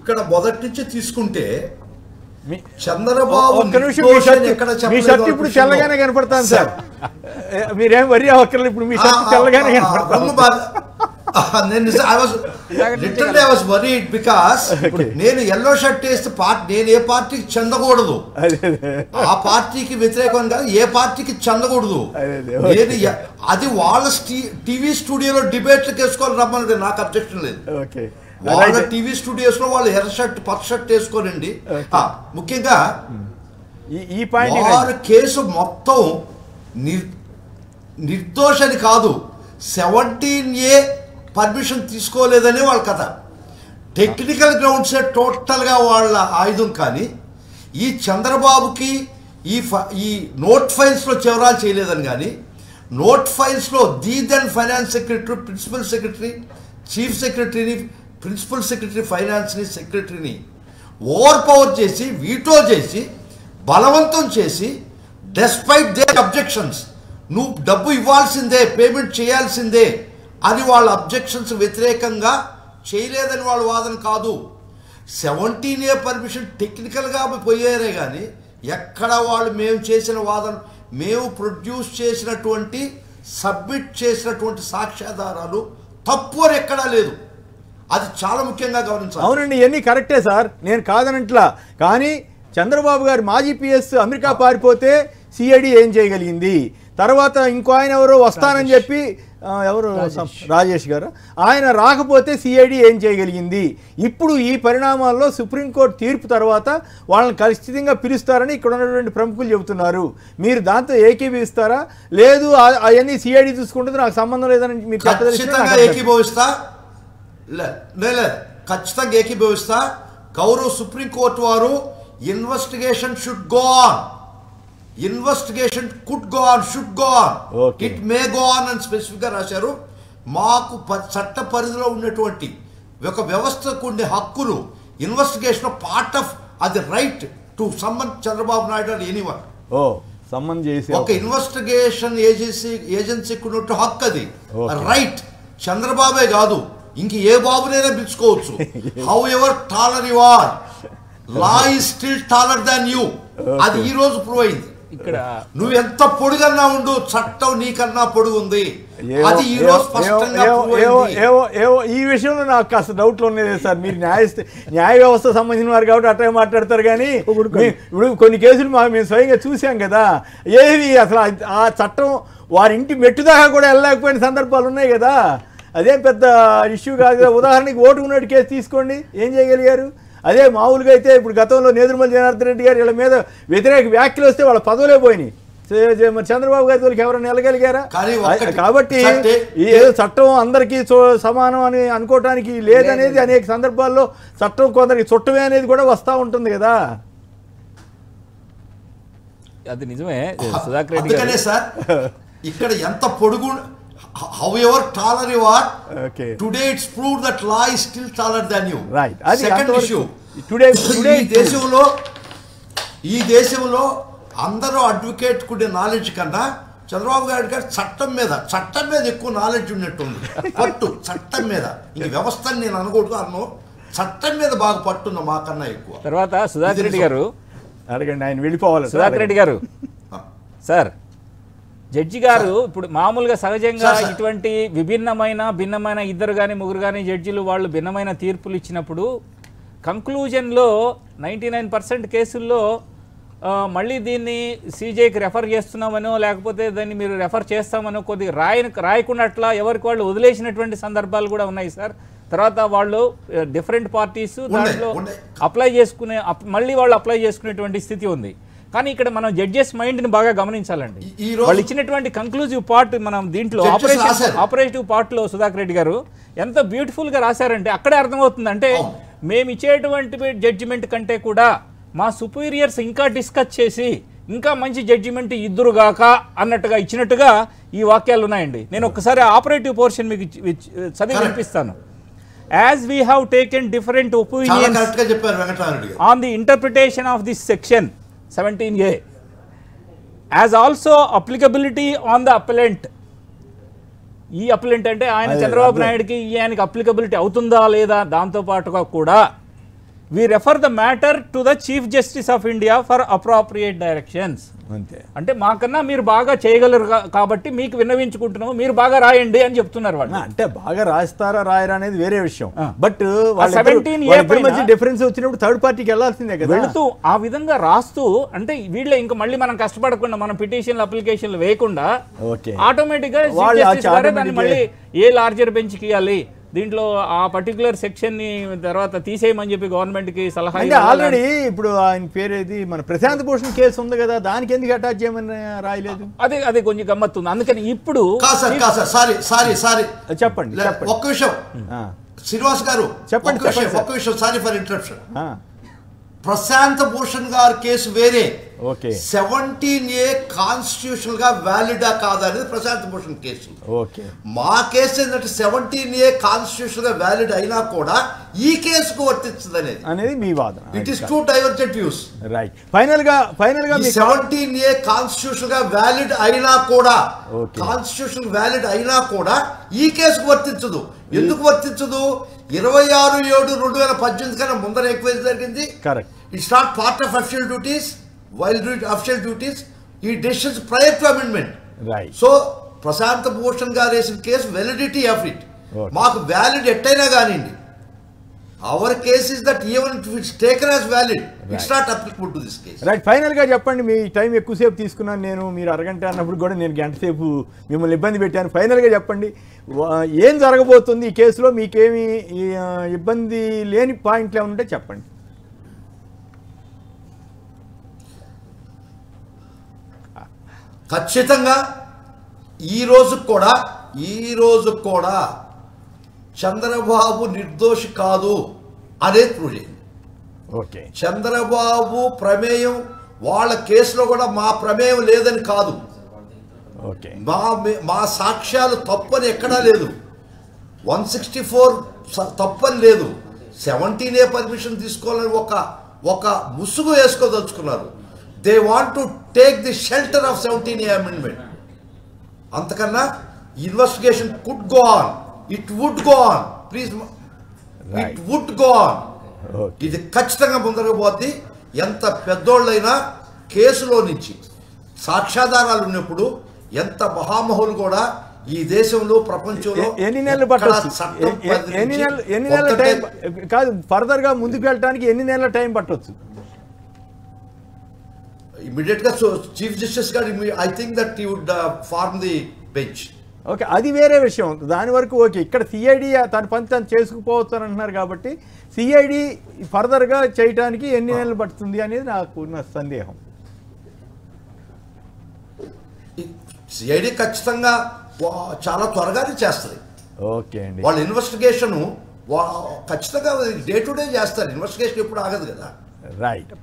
ఇక్కడ మొదటి నుంచి తీసుకుంటే మీ- చంద్రబాబు ఒక్క నిమిషం మీ నిర్దోషి షర్ట్ అని ఎక్కడ మీ చెప్పలేదు షర్ట్ ఇప్పుడు విషయంలో. తెల్లగానే కనపడతాను సార్ ఏ, మీరేం వరి అవ్వక్కర్లేదు ఇప్పుడు మీ షర్ట్ తెల్లగానే ఆ, ఆ, కనపడతాను రంగు బాగా ఆ, నేను నిజ- I was- literally I was worried because నేను ఎల్లో షర్ట్ వేస్తే పార్టీ నేను ఏ పార్టీకి చెందకూడదు అదే అదే ఆ పార్టీకి వ్యతిరేకంగా ఏ పార్టీకి చెందకూడదు అదే, అదే, నేను ఎ- అది వాళ్ళ టీవీ స్టూడియోలో డిబేట్లకు వేసుకొని రమ్మనండి నాకు అబ్జెక్షన్ లేదు ఓకే వాళ్ళ టీవీ స్టూడియోస్ లో వాళ్ళు ఎర్ర షర్ట్ పచ్చ షర్ట్ వేసుకోనండి ఆ, ముఖ్యంగా ఈ- ఈ పాయింట్ వారు కేసు మొత్తం నిర్ నిర్దోషని కాదు సెవెంటీన్ ఏ పర్మిషన్ తీసుకోలేదని వాళ్ళ కథ టెక్నికల్ గ్రౌండ్సే టోటల్గా వాళ్ళ ఆయుధం కానీ ఈ చంద్రబాబుకి ఈ ఫ- ఈ నోట్ ఫైల్స్లో చివరాలు చేయలేదని కానీ నోట్ ఫైల్స్లో the then finance secretary principal secretary chief సెక్రటరీని ప్రిన్సిపల్ సెక్రటరీ ఫైనాన్స్ని సెక్రటరీని ఓవర్ పవర్ చేసి వీటో చేసి బలవంతం చేసి డెస్పైట్ దే అబ్జెక్షన్స్ నువ్వు డబ్బు ఇవ్వాల్సిందే పేమెంట్ చేయాల్సిందే అని వాళ్ళ అబ్జెక్షన్స్ వ్యతిరేకంగా చేయలేదని వాళ్ళ వాదన కాదు సెవెంటీన్ ఏ పర్మిషన్ టెక్నికల్గా పోయారే కానీ ఎక్కడ వాళ్ళు మేము చేసిన వాదన మేము ప్రొడ్యూస్ చేసినటువంటి సబ్మిట్ చేసినటువంటి సాక్ష్యాధారాలు తప్పు అని ఎక్కడా లేదు అది చాలా ముఖ్యంగా గమనించాలి అవునండి ఇవన్నీ కరెక్టే సార్ నేను కాదనట్లా కానీ చంద్రబాబు గారు మాజీ పిఎస్ అమెరికా పారిపోతే సిఐడి ఏం చేయగలిగింది తర్వాత ఇంకో ఆయన ఎవరో వస్తానని చెప్పి ఆ, ఎవరు రాజేష్ గారు ఆయన రాకపోతే సిఐడి ఏం చేయగలిగింది ఇప్పుడు ఈ పరిణామాల్లో సుప్రీంకోర్టు తీర్పు తర్వాత వాళ్ళని ఖచ్చితంగా పిలుస్తారని ఇక్కడ ఉన్నటువంటి ప్రముఖులు చెబుతున్నారు మీరు దాంతో ఏకీభవిస్తారా లేదు ఆ- అవన్నీ సిఐడి చూసుకుంటుంది నాకు సంబంధం లేదని మీరు చెప్పదలిచినా నాకు ఖచ్చితంగా అర్థం. ఏకీభవిస్తా లే- లే- లే. ఖచ్చితంగా ఏకీభవిస్తా గౌరవ సుప్రీంకోర్టు వారు investigation should go on investigation could go on should go on Okay. It may go on అని స్పెసిఫిక్ గా రాశారు మాకు ప- చట్ట పరిధిలో ఉన్నటువంటి ఒక వ్యవస్థకు ఉండే హక్కులు ఇన్వెస్టిగేషన్ పార్ట్ ఆఫ్ అది right to summon Chandrababu Naidu అని ఎనీవన్ ఓ సంబంధం చేసి ఒక ఇన్వెస్టిగేషన్ ఏజెన్సీ ఏజెన్సీకి ఉన్నట్టు హక్కు అది Okay. రైట్ చంద్రబాబే కాదు ఇంక ఏ బాబునైనా పిలుచుకోవచ్చు however taller you are law is still taller than you అది ఈ రోజు ప్రూవ్ అయింది ఇక్కడ నువ్వు ఎంత పొడుగన్నా ఉండు చట్టం నీకన్నా పొడుగు ఉంది ఏవో- అది ఈ ఏవో- రోజు స్పష్టంగా ఏవో- prove ఏవో- అయింది. ఏవో- ఏవో ఈ విషయంలో నాకు కాస్త డౌట్లు ఉన్నాయి సార్ మీరు న్యాయ న్యాయ వ్యవస్థ సంబంధించిన వారు కాబట్టి అట్టే మాట్లాడతారు కానీ మీ- ఇప్పుడు కొన్ని కేసులు మా మేము స్వయంగా చూసాం కదా ఏవి అసలు ఆ- ఆ చట్టం వారి ఇంటి మెట్టు దాకా కూడా వెళ్ళలేకపోయిన సందర్భాలు ఉన్నాయి కదా అదేం పెద్ద ఇష్యూ కాదు కదా ఉదాహరణకి ఓటు ఉన్నట్టు కేసు తీసుకోండి ఏం చేయగలిగారు అదే మామూలుగా అయితే ఇప్పుడు గతంలో నేదురుమల జనార్దన్ రెడ్డి గారు వీళ్ళ మీద వ్యతిరేక వ్యాఖ్యలు వస్తే వాళ్ళ పదవులే పోయినాయి చే- చే- మరి చంద్రబాబు గారి తోలికి ఎవరైనా వెళ్ళగలిగారా కానీ ఒక్కటి- కాబట్టి చట్టే- ఈ ఏదో చట్టం అందరికీ సో- సమానం అని అనుకోవటానికి లేదనేది అనేక సందర్భాల్లో చట్టం కొందరికి చుట్టమే అనేది కూడా వస్తూ ఉంటుంది కదా అది నిజమే సుధాకర్ రెడ్డి అందుకనే గారు సార్ ఇక్కడ ఎంత పొడుగు however taller you are okay today it's prove that law is still taller than you right అది సెకండ్ అంతవరకు- ఇష్యూ టుడే టుడే ఈ దేశంలో ఈ దేశంలో అందరూ అడ్వకేట్ కునే నాలెడ్జ్ కన్నా చంద్రబాబు గారి గారు చట్టం మీద చట్టం మీద ఎక్కువ నాలెడ్జ్ ఉన్నట్టుంది పట్టు చట్టం మీద ఈ వ్యవస్థని నేను అనకూడదు అన్ను చట్టం మీద బాగా పట్టున్న మాకన్నా ఎక్కువ తర్వాత సుధాకర్ రెడ్డి గారు అడగండి ఆయన వెళ్ళిపోవాలి సార్. సుధాకర్ రెడ్డి గారు ఆ. సార్ జడ్జి గారు ఇప్పుడు మామూలుగా సహజంగా సార్, సార్. ఇటువంటి విభిన్నమైన భిన్నమైన ఇద్దరు కానీ ముగ్గురు కానీ జడ్జిలు వాళ్ళు భిన్నమైన తీర్పులు ఇచ్చినప్పుడు కంక్లూజన్లో నైంటీ నైన్ పర్సెంట్ కేసుల్లో ఆ, మళ్ళీ దీన్ని సీజేకి రెఫర్ చేస్తున్నామనో లేకపోతే దాన్ని మీరు రెఫర్ చేస్తామనో కొద్దిగా రాయ రాయకుండా అట్లా ఎవరికి వాళ్ళు వదిలేసినటువంటి సందర్భాలు కూడా ఉన్నాయి సార్ తర్వాత వాళ్ళు డిఫరెంట్ పార్టీస్ ఉన్నాయి, దాంట్లో ఉన్నాయి. అప్లై చేసుకునే అప్- మళ్ళీ వాళ్ళు అప్లై చేసుకునేటువంటి స్థితి ఉంది కానీ ఇక్కడ మనం జడ్జెస్ మైండ్ని బాగా గమనించాలండి ఈ- ఈ రోజు- వాళ్ళు ఇచ్చినటువంటి కంక్లూజివ్ పార్ట్ మనం దీంట్లో Judges ఆపరేషన్ రాశారు. ఆపరేటివ్ పార్ట్లో సుధాకర్ రెడ్డి గారు ఎంత బ్యూటిఫుల్ గా రాశారంటే అక్కడే అర్థమవుతుంది అంటే అవును. మేము ఇచ్చేటువంటి జడ్జిమెంట్ కంటే కూడా మా సుపీరియర్స్ ఇంకా డిస్కస్ చేసి ఇంకా మంచి జడ్జిమెంట్ ఇద్దురుగాక అన్నట్టుగా ఇచ్చినట్టుగా ఈ వాక్యాలు ఉన్నాయండి నేను ఒకసారి ఆపరేటివ్ పోర్షన్ మీకు ఇచ్చి- ఇచ్చి- చదివి Correct. వినిపిస్తాను as we have taken different చాలా ఒపీనియన్స్ కరెక్ట్ గా చెప్పారు వెంకటరామరెడ్డి గారు on the interpretation of this section 17a as also applicability on the appellant ఈ అప్లెంట్ అంటే ఆయన అదే, చంద్రబాబు అదే. నాయుడుకి ఈ ఆయనకి అప్లికబిలిటీ అవుతుందా లేదా దాంతో పాటుగా కూడా we refer the matter to the chief justice of India for appropriate directions అంతే అంటే మాకన్నా మీరు బాగా చేయగలరు కా- కాబట్టి మీకు విన్నవించుకుంటున్నాము మీరు బాగా రాయండి అని చెప్తున్నారు వాళ్ళు ఆ, అంటే బాగా రాస్తారా రాయరా అనేది వేరే విషయం ఆ. బట్ వాళ్ళ 17 ఏ మధ్య పైన- డిఫరెన్స్ వచ్చినప్పుడు థర్డ్ పార్టీకి వెళ్ళాల్సిందే కదా వెళుతూ ఆ విధంగా రాస్తూ అంటే వీళ్ళే ఇంకా మళ్ళీ మనం కష్టపడకుండా మన పిటిషన్లు అప్లికేషన్లు వేయకుండా ఓకే ఆటోమేటిక్ గా వాళ్ళు Chief ఆ Justice గారే దాన్ని automatic మళ్ళీ ఏ లార్జర్ బెంచ్ కి ఇవ్వాలి దీంట్లో ఆ పర్టికులర్ సెక్షన్ ని తర్వాత తీసేయమని చెప్పి గవర్నమెంట్ కి సలహా అంటే ఇవ్వాలి. ఆల్రెడీ ఇప్పుడు ఆయన పేరు ఏది మన ప్రశాంత్ భూషణ్ కేసు ఉంది కదా దానికి ఎందుకు అటాచ్ చేయమని రాయలేదు అదే అదే కొంచెం గమ్మత్తుంది అందుకని ఇప్పుడు కాదు సార్ కాదు సార్ సారీ సారీ సారీ చెప్పండి లే- చెప్పండి ఒక్క విషయం ఆ, శ్రీనివాస్ గారు చెప్పండి, ఒక్క విషయం చెప్పండి సార్. ఒక్క విషయం సారీ ఫర్ ఇంటరప్షన్ ఆ, ప్రశాంత్ భూషణ్ గారి కేసు వేరే ఓకే సెవెంటీన్ ఏ కాన్స్టిట్యూషనల్ గా వ్యాలిడా కాదా అనేది ప్రశాంత్ భూషణ్ కేసు ఓకే మా కేసు ఏంటంటే సెవెంటీన్ ఏ కాన్స్టిట్యూషనల్ గా వ్యాలిడ్ అయినా కూడా ఈ కేసుకు వర్తిస్తుంది అనేది అనేది మీ వాదన it is two divergent views right final గా ఫైనల్ గా ఈ మీకు సెవెంటీన్ ఏ కాన్స్టిట్యూషన్ గా వ్యాలిడ్ అయినా కూడా Okay. కాన్స్టిట్యూషన్ వ్యాలిడ్ అయినా కూడా ఈ కేసుకు వర్తించదు ఎందుకు వర్తించదు ఇరవై ఆరు ఏడు రెండు వేల పద్దెనిమిది కన్నా ముందర ఎక్కువ జరిగింది correct it's not part of official duties while doing official duties ఈ decisions prior to amendment right so Prashant Bhushan garu వేసిన case validity of it Okay. మాకు వ్యాలిడ్ ఎట్టయినా కానివ్వండి our case is that even it's taken as valid it's not applicable to this case right final గా చెప్పండి మీ time ఎక్కువసేపు తీసుకున్నాను నేను మీరు అరగంట అన్నప్పుడు కూడా నేను గంట సేపు మిమ్మల్ని ఇబ్బంది పెట్టాను ఫైనల్ గా చెప్పండి వా- ఏం జరగబోతుంది ఈ కేసులో మీకేమి ఈ, ఆ, ఇబ్బంది లేని పాయింట్లు ఏమైనా ఉంటే చెప్పండి ఖచ్చితంగా ఈ రోజు కూడా ఈ రోజు కూడా చంద్రబాబు నిర్దోషి కాదు అనేది ప్రూవ్ చేయండి ఓకే చంద్రబాబు ప్రమేయం వాళ్ళ కేసులో కూడా మా ప్రమేయం లేదని కాదు ఓకే మా మా సాక్ష్యాలు తప్పని ఎక్కడా లేదు వన్ సిక్స్టీ ఫోర్ తప్పని లేదు సెవెంటీన్ ఏ పర్మిషన్ తీసుకోవాలని ఒక ఒక ముసుగు వేసుకోదలుచుకున్నారు they want to take the shelter of seventeen A amendment అంతకన్నా investigation could go on it would go on please it Right. Would go on okay ఇది ఖచ్చితంగా ముందరకు పోద్ది ఎంత పెద్దోళ్ళైనా కేసులో నుంచి సాక్ష్యాధారాలు ఉన్నప్పుడు ఎంత మహామహులు కూడా ఈ దేశంలో ప్రపంచంలో ఎ- ఎన్ని నెలలు ఎక్కడా పట్టొచ్చు చట్టం ఎ- ఎ- పరిధి ఎన్ని నుంచి నెలలు ఎన్ని నెలల ఒక్కటే- టైం కాదు ఫర్దర్ గా ముందుకు వెళ్ళడానికి ఎన్ని నెలల టైం పట్టొచ్చు ఇమీడియట్ గా chief justice garu I think that you would form the bench okay అది వేరే విషయం దాని వరకు ఓకే ఇక్కడ సిఐడి తన పని తను చేసుకుపోవచ్చు అని అంటున్నారు కాబట్టి సిఐడి ఫర్దర్గా చేయడానికి ఎన్ని నెలలు పడుతుంది అనేది నాకు ఉన్న సందేహం సిఐడి ఖచ్చితంగా వా- చాలా త్వరగానే చేస్తుంది ఓకే అండి వాళ్ళ ఇన్వెస్టిగేషన్ ఖచ్చితంగా డే టు డే చేస్తారు ఇన్వెస్టిగేషన్ ఎప్పుడు ఆగదు కదా రైట్